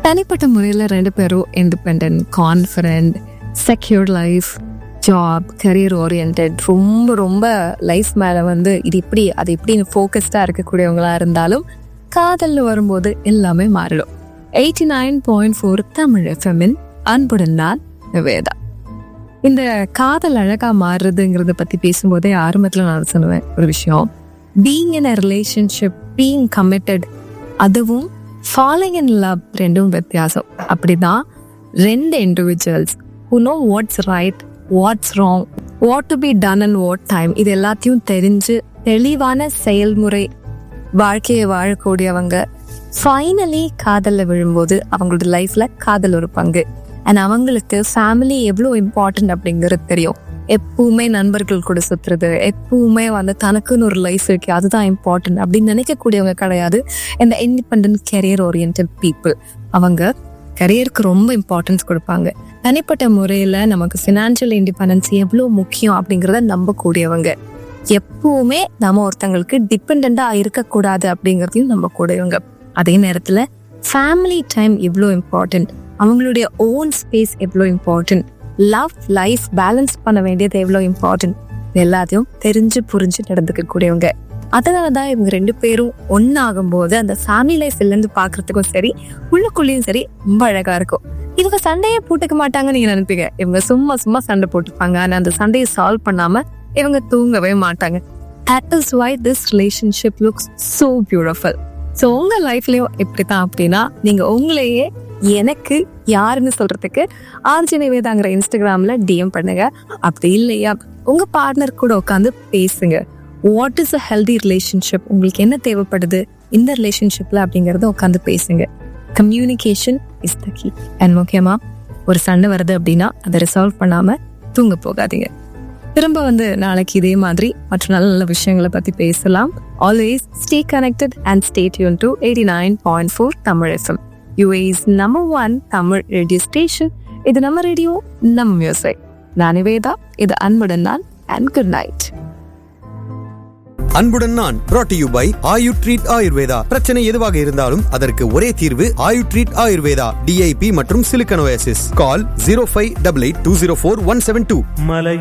தனிப்பட்ட முறையில் ரெண்டு பேரும் independent confident secured life job career orient ரொம்ப ரொம்ப லைஃப் மேலே வந்து இது இப்படி அது இப்படின்னு ஃபோக்கஸ்டாக இருக்கக்கூடியவங்களா இருந்தாலும் காதல்னு வரும்போது எல்லாமே மாறிடும் eighty nine point four Tamil எஃப்எம்மின் அன்புடன் நான் நிவேதா இந்த காதல் அழகா மாறுறதுங்கிறத பத்தி பேசும்போதே ஆரம்பத்துல நான் சொல்லுவேன் ஒரு விஷயம் being in a relationship being committed அதுவும் ஃபாலோயிங் இன் லவ் ரெண்டும் வித்தியாசம் அப்படிதான் ரெண்டு individuals who know what's right what's wrong what to be done and what time இது எல்லாத்தையும் தெரிஞ்சு தெளிவான செயல்முறை வாழ்க்கையை வாழக்கூடியவங்க ஃபைனலி காதலில் விழும்போது அவங்களோட லைஃப்ல காதல் ஒரு பங்கு அண்ட் அவங்களுக்கு ஃபேமிலி எவ்வளோ இம்பார்ட்டன்ட் அப்படிங்கிறது தெரியும் எப்பவுமே நண்பர்கள் கூட சுத்துறது எப்பவுமே வந்து தனக்குன்னு ஒரு லைஃப் இருக்கு அதுதான் இம்பார்ட்டன்ட் அப்படின்னு நினைக்கக்கூடியவங்க கிடையாது இந்த இண்டிபெண்ட் கெரியர் ஓரியன்ட் பீப்புள் அவங்க கரியருக்கு ரொம்ப இம்பார்ட்டன்ஸ் கொடுப்பாங்க தனிப்பட்ட முறையில் நமக்கு ஃபினான்ஷியல் இண்டிபெண்டன்ஸ் எவ்வளோ முக்கியம் அப்படிங்கிறத நம்பக்கூடியவங்க எப்பவுமே நம்ம ஒருத்தங்களுக்கு டிபெண்டா இருக்கக்கூடாது அப்படிங்கிறதையும் நம்பக்கூடியவங்க அதே நேரத்தில் ஃபேமிலி டைம் எவ்வளோ இம்பார்ட்டன்ட் அவங்களுடைய ஓன் ஸ்பேஸ் எவ்வளோ இம்பார்ட்டன்ட் லவ் லைஃப் பேலன்ஸ் பண்ண வேண்டியது எவ்வளோ இம்பார்ட்டன்ட் எல்லாத்தையும் தெரிஞ்சு புரிஞ்சு நடந்துக்க கூடியவங்க அதனால தான் இவங்க ரெண்டு பேரும் ஒன்னாகும் போது அந்த ஃபேமிலி லைஃப் இருந்து பாக்குறதுக்கும் சரி உள்ளுக்குள்ளேயும் சரி ரொம்ப அழகா இருக்கும் இவங்க சண்டையே போட்டுக்க மாட்டாங்கன்னு நீங்க நினைப்பீங்க இவங்க சும்மா சும்மா சண்டை போட்டுப்பாங்க ஆனா அந்த சண்டையை சால்வ் பண்ணாம இவங்க தூங்கவே மாட்டாங்க that is why this relationship looks so beautiful so உங்க லைஃப்லயும் இப்படித்தான் அப்படின்னா நீங்க உங்களையே எனக்கு யாருன்னு சொல்றதுக்கு ஆர்ஜி நிவேதாங்கிற இன்ஸ்டாகிராம்ல டிஎம் பண்ணுங்க அப்படி இல்லையா உங்க பார்ட்னர் கூட உட்காந்து பேசுங்க what is a healthy relationship உங்களுக்கு என்ன தேவைப்படுது இந்த ரிலேஷன்ஷிப்ல அப்படிங்கறத உட்காந்து பேசுங்க communication is the key and முக்கியமா ஒரு சண்டை வருது அப்படின்னா அதை ரிசால்வ் பண்ணாம தூங்க போகாதீங்க திரும்ப வந்து நாளைக்கு இதே மாதிரி மற்ற நல்ல நல்ல விஷயங்களை பத்தி பேசலாம் always stay connected and stay tune to eighty nine point four Tamil FM UAE's number one Tamil radio station இது நம்ம ரேடியோ நம்ம மியூசிக் நான் நிவேதா இது அன்புடன் நான் அண்ட் குட் நைட் அன்புடன் நான் brought to you by Ayu treat Ayurveda பிரச்சனை எதுவாக இருந்தாலும் அதற்கு ஒரே தீர்வு ஆயு ட்ரீட் ஆயுர்வேதா டிஐபி மற்றும் silicosis call zero five double eight two zero four one seven two மலை